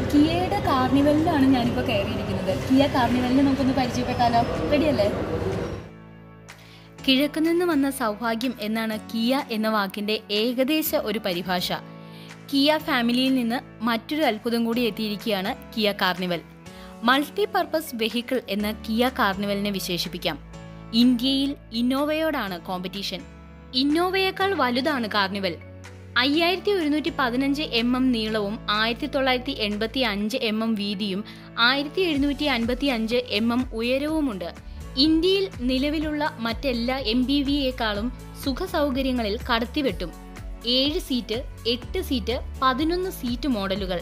കിയയുടെ കാർണിവലിലാണ് ഞാനിപ്പോൾ കയറിയിരിക്കുന്നത് കിയ കാർണിവലിനെ നമുക്കൊന്ന് പരിചയപ്പെട്ടാലോ റെഡിയല്ലേ കിഴക്കുനിന്ന് വന്ന സൗഭാഗ്യം എന്നാണ് കിയ എന്ന വാക്കിന്റെ ഏകദേശ ഒരു പരിഭാഷ കിയ ഫാമിലിയിൽ നിന്ന് മറ്റൊരു അത്ഭുതം കൂടി എത്തിയിരിക്കുകയാണ് Kia Carnival multi purpose vehicle എന്ന കിയ കാർണിവലിനെ വിശേഷിപ്പിക്കാം ഇന്ത്യയിൽ ഇന്നോവയോടാണ് കോമ്പറ്റീഷൻ ഇന്നോവയേക്കാൾ വലുതാണ് കാർണിവൽ അയ്യായിരത്തി ഒരുന്നൂറ്റി പതിനഞ്ച് എം എം നീളവും ആയിരത്തി തൊള്ളായിരത്തി എൺപത്തി അഞ്ച് എം എം വീതിയും ആയിരത്തി എഴുന്നൂറ്റി അൻപത്തി അഞ്ച് എം എം ഉയരവുമുണ്ട് ഇന്ത്യയിൽ നിലവിലുള്ള മറ്റെല്ലാ എം ബി വിയേക്കാളും സുഖ സൗകര്യങ്ങളിൽ കടത്തിവെട്ടും ഏഴ് സീറ്റ് എട്ട് സീറ്റ് പതിനൊന്ന് സീറ്റ് മോഡലുകൾ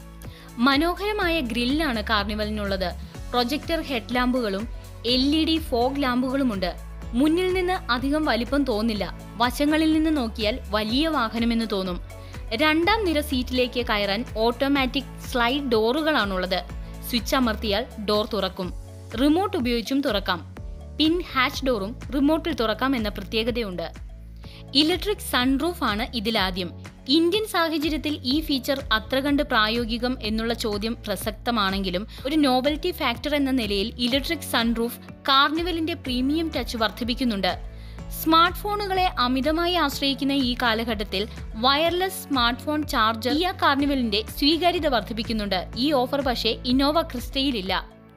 മനോഹരമായ ഗ്രില്ലാണ് കാർണിവലിനുള്ളത് പ്രൊജക്ടർ ഹെഡ് ലാമ്പുകളും എൽ ഇ ഡി ഫോഗ് ലാമ്പുകളുമുണ്ട് മുന്നിൽ നിന്ന് അധികം വലിപ്പം തോന്നില്ല വശങ്ങളിൽ നിന്ന് നോക്കിയാൽ വലിയ വാഹനമെന്ന് തോന്നും രണ്ടാം നിര സീറ്റിലേക്ക് കയറാൻ ഓട്ടോമാറ്റിക് സ്ലൈഡ് ഡോറുകളാണുള്ളത് സ്വിച്ച് അമർത്തിയാൽ ഡോർ തുറക്കും റിമോട്ട് ഉപയോഗിച്ചും തുറക്കാം പിൻ ഹാച്ച് ഡോറും റിമോട്ടിൽ തുറക്കാം എന്ന പ്രത്യേകതയുണ്ട് ഇലക്ട്രിക് സൺറൂഫ് ആണ് ഇതിലാദ്യം ഇന്ത്യൻ സാഹചര്യത്തിൽ ഈ ഫീച്ചർ അത്ര കണ്ട് പ്രായോഗികം എന്നുള്ള ചോദ്യം പ്രസക്തമാണെങ്കിലും ഒരു നോവൽറ്റി ഫാക്ടർ എന്ന നിലയിൽ ഇലക്ട്രിക് സൺറൂഫ് കാർണിവലിന്റെ പ്രീമിയം ടച്ച് വർദ്ധിപ്പിക്കുന്നുണ്ട് സ്മാർട്ട് ഫോണുകളെ അമിതമായി ആശ്രയിക്കുന്ന ഈ കാലഘട്ടത്തിൽ വയർലെസ് സ്മാർട്ട് ഫോൺ ചാർജർ ഈ കാർണിവലിന്റെ സ്വീകാര്യത വർദ്ധിപ്പിക്കുന്നുണ്ട് ഈ ഓഫർ പക്ഷേ ഇന്നോവ ക്രിസ്റ്റയിലില്ല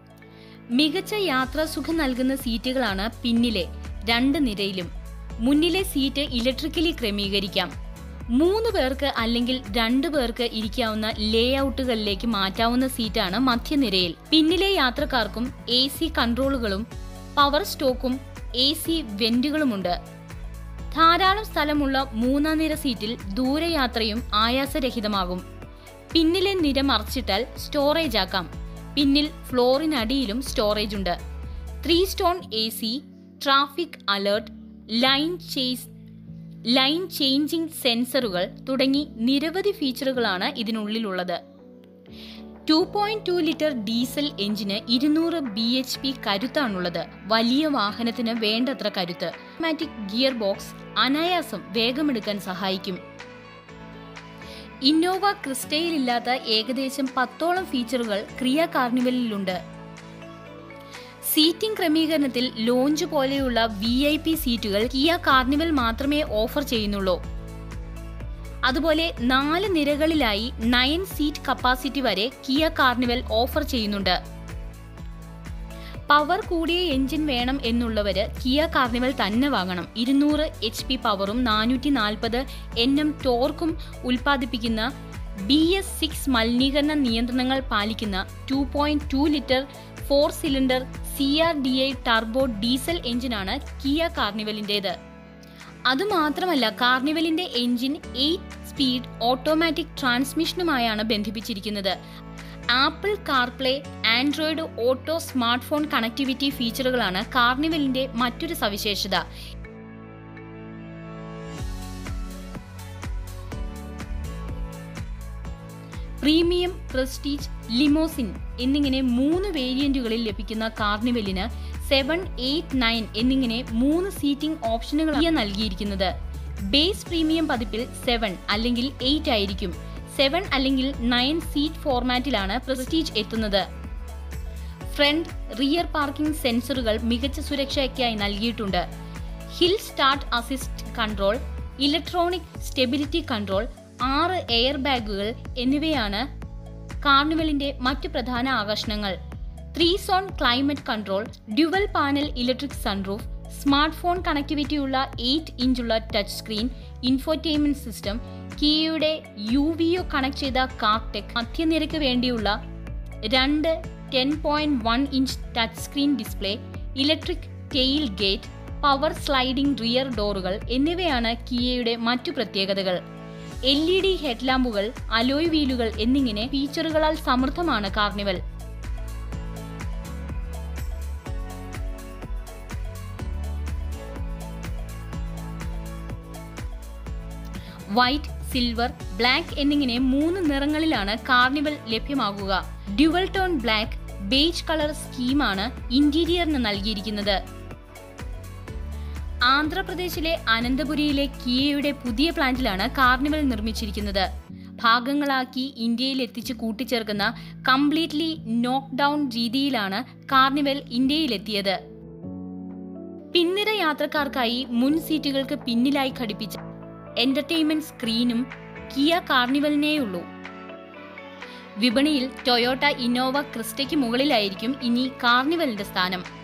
മികച്ച യാത്രാസുഖം നൽകുന്ന സീറ്റുകളാണ് പിന്നിലെ രണ്ട് നിരയിലും മുന്നിലെ സീറ്റ് ഇലക്ട്രിക്കലി ക്രമീകരിക്കാം മൂന്ന് പേർക്ക് അല്ലെങ്കിൽ രണ്ടു പേർക്ക് ഇരിക്കാവുന്ന ലേ ഔട്ടുകളിലേക്ക് മാറ്റാവുന്ന സീറ്റാണ് മധ്യനിരയിൽ പിന്നിലെ യാത്രക്കാർക്കും എ സി കൺട്രോളുകളും പവർ സ്റ്റോക്കും എ സി വെന്റുകളുമുണ്ട് ധാരാളം സ്ഥലമുള്ള മൂന്നാം നിര സീറ്റിൽ ദൂരയാത്രയും ആയാസരഹിതമാകും പിന്നിലെ നിര മറച്ചിട്ടാൽ സ്റ്റോറേജ് ആക്കാം പിന്നിൽ ഫ്ലോറിനടിയിലും സ്റ്റോറേജ് ഉണ്ട് three zone A C traffic alert lane chase lane changing sensors തുടങ്ങി നിരവധി ഫീച്ചറുകളാണ് ഇതിനുള്ളിലുള്ളത് two point two litre diesel എഞ്ചിന് ഇരുന്നൂറ് ബി എച്ച് പി കരുത്താണുള്ളത് വലിയ വാഹനത്തിന് വേണ്ടത്ര കരുത്ത് ഓട്ടോമാറ്റിക് ഗിയർ ബോക്സ് അനായാസം വേഗമെടുക്കാൻ സഹായിക്കും ഇന്നോവ ക്രിസ്റ്റയിലില്ലാത്ത ഏകദേശം പത്തോളം ഫീച്ചറുകൾ ക്രിയ കാർണിവലിലുണ്ട് സീറ്റിംഗ് ക്രമീകരണത്തിൽ ലോഞ്ച് പോലെയുള്ള വി ഐ പി സീറ്റുകൾ കിയ കാർണിവൽ മാത്രമേ ഓഫർ ചെയ്യുന്നുള്ളൂ അതുപോലെ നാല് നിരകളിലായി നയൻ സീറ്റ് കപ്പാസിറ്റി വരെ കിയ കാർണിവൽ ഓഫർ ചെയ്യുന്നുണ്ട് പവർ കൂടിയ എഞ്ചിൻ വേണം എന്നുള്ളവര് കിയ കാർണിവൽ തന്നെ വാങ്ങണം ഇരുന്നൂറ് എച്ച് പി പവറും നാനൂറ്റി നാൽപ്പത് എൻ എം ടോർക്കും ഉൽപ്പാദിപ്പിക്കുന്ന ബി എസ് സിക്സ് മലിനീകരണ നിയന്ത്രണങ്ങൾ പാലിക്കുന്ന two point two litre four cylinder C R D I turbo diesel എഞ്ചിനാണ് കിയ കാർണിവലിൻ്റേത് അതുമാത്രമല്ല കാർണിവലിന്റെ എഞ്ചിൻ എയ്റ്റ് സ്പീഡ് ഓട്ടോമാറ്റിക് ട്രാൻസ്മിഷനുമായാണ് ബന്ധിപ്പിച്ചിരിക്കുന്നത് Apple CarPlay Android Auto smart phone connectivity ഫീച്ചറുകളാണ് കാർണിവലിന്റെ മറ്റൊരു സവിശേഷത പ്രീമിയം പ്രസ്റ്റീജ് ലിമോസിൻ എന്നിങ്ങനെ മൂന്ന് വേരിയന്റുകളിൽ ലഭിക്കുന്ന കാർണിവലിന് സെവൻ എയ്റ്റ് നയൻ എന്നിങ്ങനെ മൂന്ന് സീറ്റിംഗ് ഓപ്ഷനുകളാണ് നൽകിയിരിക്കുന്നത് ബേസ് പ്രീമിയം പതിപ്പിൽ സെവൻ അല്ലെങ്കിൽ എയ്റ്റ് ആയിരിക്കും സെവൻ അല്ലെങ്കിൽ നയൻ സീറ്റ് ഫോർമാറ്റിലാണ് പ്രസ്റ്റീജ് എത്തുന്നത് ഫ്രണ്ട് റിയർ പാർക്കിംഗ് സെൻസറുകൾ മികച്ച സുരക്ഷയ്ക്കായി നൽകിയിട്ടുണ്ട് hill start assist control electronic stability control ആറ് എയർ ബാഗുകൾ എന്നിവയാണ് കാർണിവലിന്റെ മറ്റു പ്രധാന ആകർഷണങ്ങൾ three zone climate control dual panel electric sunroof smart phone കണക്ടിവിറ്റിയുള്ള എയ്റ്റ് ഇഞ്ചുള്ള ടച്ച് സ്ക്രീൻ ഇൻഫോർടൈൻമെന്റ് സിസ്റ്റം കിയയുടെ യു വി ഒ കണക്ട് ചെയ്ത കാർടെക് മധ്യനിരക്ക് വേണ്ടിയുള്ള രണ്ട് ten point one inch touch screen display electric tailgate power sliding rear ഡോറുകൾ എന്നിവയാണ് കിയയുടെ മറ്റു പ്രത്യേകതകൾ എൽ ഇ ഡി ഹെഡ്ലാമ്പുകൾ അലോയ് വീലുകൾ എന്നിങ്ങനെ ഫീച്ചറുകളാൽ സമൃദ്ധമാണ് കാർണിവൽ വൈറ്റ് സിൽവർ ബ്ലാക്ക് എന്നിങ്ങനെ മൂന്ന് നിറങ്ങളിലാണ് കാർണിവൽ ലഭ്യമാകുക dual tone black beige colour സ്കീമാണ് ഇന്റീരിയറിന് നൽകിയിരിക്കുന്നത് ആന്ധ്രാപ്രദേശിലെ അനന്തപുരിയിലെ കിയയുടെ പുതിയ പ്ലാന്റിലാണ് കാർണിവൽ നിർമ്മിച്ചിരിക്കുന്നത് ഭാഗങ്ങളാക്കി ഇന്ത്യയിൽ എത്തിച്ച് കൂട്ടിച്ചേർക്കുന്ന കംപ്ലീറ്റ്ലി നോക്ക് ഡൗൺ രീതിയിലാണ് കാർണിവൽ ഇന്ത്യയിലെത്തിയത് പിൻനിര യാത്രക്കാർക്കായി മുൻ സീറ്റുകൾക്ക് പിന്നിലായി ഘടിപ്പിച്ച എന്റർടൈൻമെന്റ് സ്ക്രീനും കിയ കാർണിവലിനേയുള്ളൂ വിപണിയിൽ ടൊയോട്ട ഇന്നോവ ക്രിസ്റ്റയ്ക്ക് മുകളിലായിരിക്കും ഇനി കാർണിവലിന്റെ സ്ഥാനം